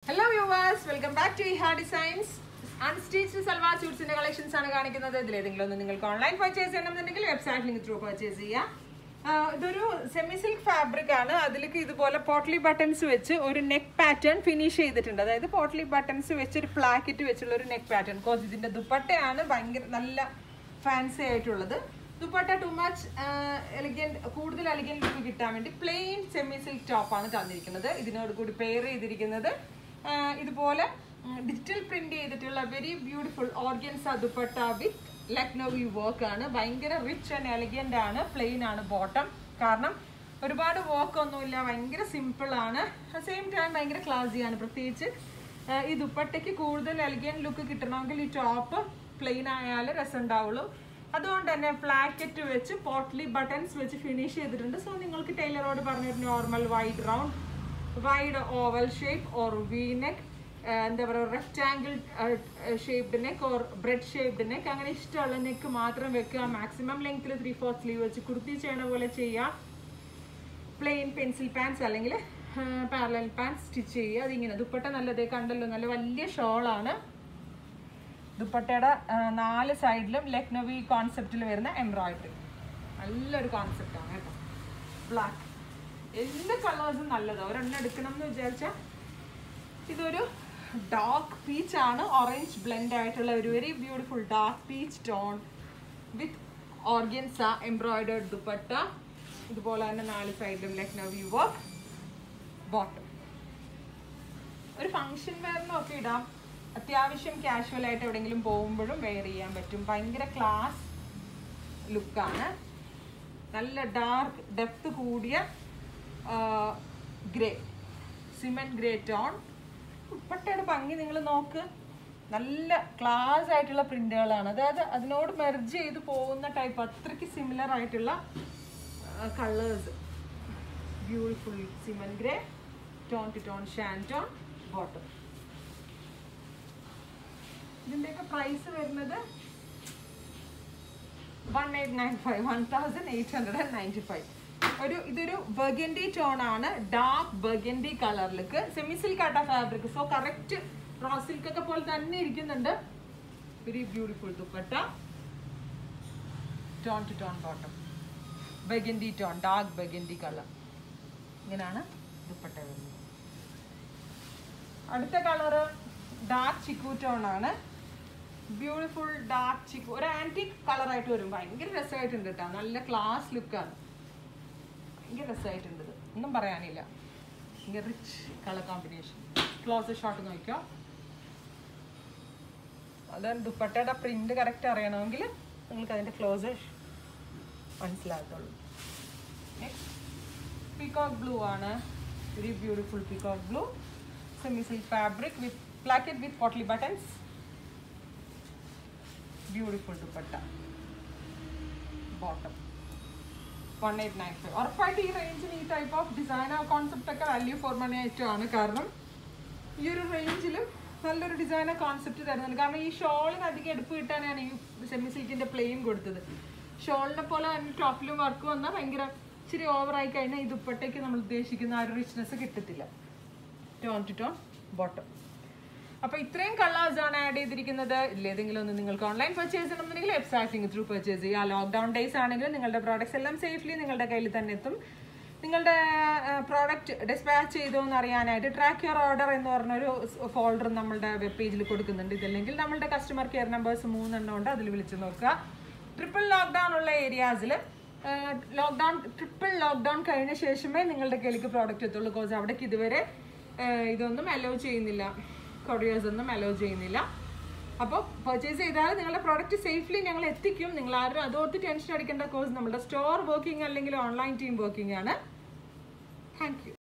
hello viewers welcome back to Eha designs unstitched salwar സ്യൂട്ട്സിന്റെ collections ആണ് കാണിക്കുന്നത് ഇതിലേതെങ്കിലും ഒന്ന് നിങ്ങൾക്ക് ഓൺലൈൻ പർച്ചേസ് ചെയ്യണമെന്നുണ്ടെങ്കിൽ വെബ്സൈറ്റ് ലിങ്ക് ത്രൂ പർച്ചേസ് ചെയ്യാം ആ, ഇതൊരു സെമി സിൽക്ക് ഫാബ്രിക് ആണ് അതിലേക്ക് ഇതുപോലെ പോട്ട്ലി ബട്ടൺസ് വെച്ച് ഒരു നെക്ക് പാറ്റേൺ ഫിനിഷ് ചെയ്തിട്ടുണ്ട് അതായത് പോട്ട്ലി ബട്ടൺസ് വെച്ച് ഒരു പ്ലാക്കറ്റ് വെച്ചുള്ള ഒരു നെക്ക് പാറ്റേൺ കോസ് ഇതിന്റെ ദുപ്പട്ടയാണ് ഭയങ്കര നല്ല ഫാൻസി ആയിട്ടുള്ളത് ദുപ്പട്ട ടു മച്ച് എലിഗൻറ്റ് കൂടുതൽ എലിഗൻറ്റ് ലുക്ക് കിട്ടാൻ വേണ്ടി പ്ലെയിൻ സെമി സിൽക്ക് ടോപ്പാണ് തന്നിരിക്കുന്നത് ഇതിനോട് കൂടി പെയർ ചെയ്തിരിക്കുന്നത് ആ, ഇതുപോലെ ഡിജിറ്റൽ പ്രിന്റ് ചെയ്തിട്ടുള്ള very beautiful organza dupatta with Lucknowi work ആണ് ഭയങ്കര റിച്ച് ആൻഡ് എലിഗന്റ് ആണ് പ്ലെയിൻ ആണ് ബോട്ടം കാരണം ഒരുപാട് വർക്ക് ഒന്നുമില്ല ഭയങ്കര സിമ്പിൾ ആണ് സെയിം ടൈം ഭയങ്കര ക്ലാസി ആണ് പ്രത്യേകിച്ച് ആ, ഈ ദുപ്പട്ടയ്ക്ക് കൂടുതൽ എലിഗന്റ് ലുക്ക് കിട്ടണമെങ്കിൽ ഈ ടോപ്പ് പ്ലെയിൻ ആയാലും രസം ഉണ്ടാവുള്ളൂ അതുകൊണ്ട് തന്നെ ഫ്ലാക്കറ്റ് വെച്ച് പോട്ട്ലി ബട്ടൺസ് വെച്ച് ഫിനിഷ് ചെയ്തിട്ടുണ്ട് സോ നിങ്ങൾക്ക് ടൈലറോട് പറഞ്ഞൊരു normal wide round wide oval shape or V neck എന്താ പറയുക rectangle shaped neck or bread shaped neck അങ്ങനെ ഇഷ്ടമുള്ള നെക്ക് മാത്രം വെക്കുക മാക്സിമം ലെങ്ത്തിൽ ത്രീ ഫോർ സ്ലീവ് വെച്ച് കുർത്തി ചെയ്യണ പോലെ ചെയ്യാം പ്ലെയിൻ പെൻസിൽ പാൻസ് അല്ലെങ്കിൽ പാരലൽ പാൻസ് സ്റ്റിച്ച് ചെയ്യുക അതിങ്ങനെ ദുപ്പട്ട നല്ലതേ കണ്ടല്ലോ നല്ല വലിയ ഷോളാണ് ദുപ്പട്ടയുടെ ആ, നാല് സൈഡിലും ലക്നവി കോൺസെപ്റ്റിൽ വരുന്ന എംബ്രോയിഡറി നല്ലൊരു കോൺസെപ്റ്റാണ് കേട്ടോ ബ്ലാക്ക് എല്ലാ കളേഴ്സും നല്ലതാണ് ഒരെണ്ണം എടുക്കണം എന്ന് വിചാരിച്ചാൽ ഇതൊരു ഡാർക്ക് പീച്ച് ആണ് ഓറഞ്ച് ബ്ലെൻഡ് ആയിട്ടുള്ള ഒരു very beautiful dark peach tone with organza embroidered dupatta ഇതുപോലെ തന്നെ നാല് സൈഡിലും ലക്നവി വർക്ക് ബോട്ടം ഒരു ഫങ്ഷൻ വെയറിനും ഒക്കെ ഇടാം അത്യാവശ്യം കാഷ്വൽ ആയിട്ട് എവിടെയെങ്കിലും പോകുമ്പോഴും വെയർ ചെയ്യാൻ പറ്റും ഭയങ്കര ക്ലാസ് ലുക്കാണ് നല്ല ഡാർക്ക് ഡെപ്ത് കൂടിയ ഗ്രേ സിമെന്റ് ഗ്രേ ടോൺ ദുപ്പട്ടയുടെ ഭംഗി നിങ്ങൾ നോക്ക് നല്ല ക്ലാസ് ആയിട്ടുള്ള പ്രിന്റുകളാണ് അതായത് അതിനോട് മെർജ് ചെയ്ത് പോകുന്ന ടൈപ്പ് അത്രയ്ക്ക് സിമിലർ ആയിട്ടുള്ള colours beautiful cement grey tone to tone ഷാൻ ടോൺ ബോട്ടം ഇതിൻ്റെയൊക്കെ പ്രൈസ് വരുന്നത് one eight nine five one thousand eight hundred and ninety five ഒരു ഇതൊരു ബർഗൻഡി ടോൺ ആണ് ഡാർക്ക് ബർഗൻഡി കളറിലേക്ക് സെമി സിൽക്ക് ആട്ട fabric so correct raw silk ഒക്കെ പോലെ തന്നെ ഇരിക്കുന്നുണ്ട് very beautiful dupatta tone to tone bottom burgundy tone dark burgundy colour ഇങ്ങനെയാണ് ദുപ്പട്ട വരുന്നത് അടുത്ത കളറ് ഡാർക്ക് ചിക്കു ടോൺ ആണ് ബ്യൂട്ടിഫുൾ ഡാർക്ക് ചിക്കു ഒരു ആൻറ്റിക് കളറായിട്ട് വരും ഭയങ്കര രസമായിട്ടുണ്ട് കേട്ടോ നല്ല ക്ലാസ് ലുക്കാണ് ഭയങ്കര രസമായിട്ടുണ്ട് ഇത് ഒന്നും പറയാനില്ല ഭയങ്കര rich colour combination close shot നോക്കിയോ അത് ദുപ്പട്ടയുടെ പ്രിന്റ് കറക്റ്റ് അറിയണമെങ്കിൽ നിങ്ങൾക്ക് അതിൻ്റെ ക്ലോസ് മനസ്സിലാകത്തുള്ളൂ നെക്സ്റ്റ് പീകോക്ക് ബ്ലൂ ആണ് very beautiful peacock blue semi silk fabric with placket with potli buttons beautiful dupatta bottom one eight nine five ഉറപ്പായിട്ട് ഈ റേഞ്ചിന് ഈ ടൈപ്പ് ഓഫ് ഡിസൈനർ കോൺസെപ്റ്റ് ഒക്കെ വാല്യൂ ഫോർ മണി ആയിട്ടാണ് കാരണം ഈ ഒരു റേഞ്ചിലും നല്ലൊരു ഡിസൈനർ കോൺസെപ്റ്റ് തരുന്നുണ്ട് കാരണം ഈ ഷോളിന് അധികം എടുപ്പ് കിട്ടാനാണ് ഈ സെമി സിൽക്കിന്റെ പ്ലെയിൻ കൊടുത്തത് ഷോളിനെ പോലെ തന്നെ ടോപ്പിലും വർക്ക് വന്നാൽ ഭയങ്കര ഇച്ചിരി ഓവറായി കഴിഞ്ഞാൽ ഈ ദുപ്പട്ടയ്ക്ക് നമ്മൾ ഉദ്ദേശിക്കുന്ന ആ ഒരു റിച്ച്നെസ് കിട്ടത്തില്ല ടോൺ ടു ടോൺ ബോട്ടം അപ്പൊ ഇത്രയും കളേഴ്സ് ആണ് ആഡ് ചെയ്തിരിക്കുന്നത് ഇല്ലേതെങ്കിലും ഒന്ന് നിങ്ങൾക്ക് ഓൺലൈൻ പർച്ചേസ് ചെയ്യണമെന്നുണ്ടെങ്കിൽ വെബ്സൈറ്റ് ലിങ്ക് ത്രൂ പർച്ചേസ് ചെയ്യുക ലോക്ക്ഡൌൺ ഡേയ്സ് ആണെങ്കിൽ നിങ്ങളുടെ പ്രോഡക്ട്സ് എല്ലാം സേഫ്ലി നിങ്ങളുടെ കയ്യിൽ തന്നെ എത്തും നിങ്ങളുടെ പ്രോഡക്റ്റ് ഡിസ്പാച്ച് ചെയ്തോ എന്ന് അറിയാനായിട്ട് ട്രാക്ക് യുവർ ഓർഡർ എന്ന് പറഞ്ഞൊരു ഫോൾഡർ നമ്മളുടെ വെബ് പേജിൽ കൊടുക്കുന്നുണ്ട് ഇതല്ലെങ്കിൽ നമ്മളുടെ കസ്റ്റമർ കെയർ നമ്പേഴ്സ് മൂന്നെണ്ണം ഉണ്ട് അതിൽ വിളിച്ച് നോക്കുക ട്രിപ്പിൾ ലോക്ക്ഡൗൺ ഉള്ള ഏരിയാസിൽ ലോക്ക്ഡൗൺ ട്രിപ്പിൾ ലോക്ക്ഡൗൺ കഴിഞ്ഞ ശേഷമേ നിങ്ങളുടെ കയ്യിലേക്ക് പ്രോഡക്റ്റ് എത്തുള്ളൂ ബിക്കോസ് അവിടേക്ക് ഇതുവരെ ഏഹ്, ഇതൊന്നും അലോ ചെയ്യുന്നില്ല കൊറിയേഴ്സ് ഒന്നും അലോ ചെയ്യുന്നില്ല അപ്പോൾ പർച്ചേസ് ചെയ്താൽ നിങ്ങളുടെ പ്രോഡക്റ്റ് സേഫ്ലി ഞങ്ങൾ എത്തിക്കും നിങ്ങൾ ആരും അതോർത്ത് ടെൻഷൻ അടിക്കേണ്ട കോഴ്സ് നമ്മുടെ സ്റ്റോർ വർക്കിംഗ് അല്ലെങ്കിൽ ഓൺലൈൻ ടീം വർക്കിംഗ് ആണ് താങ്ക് യു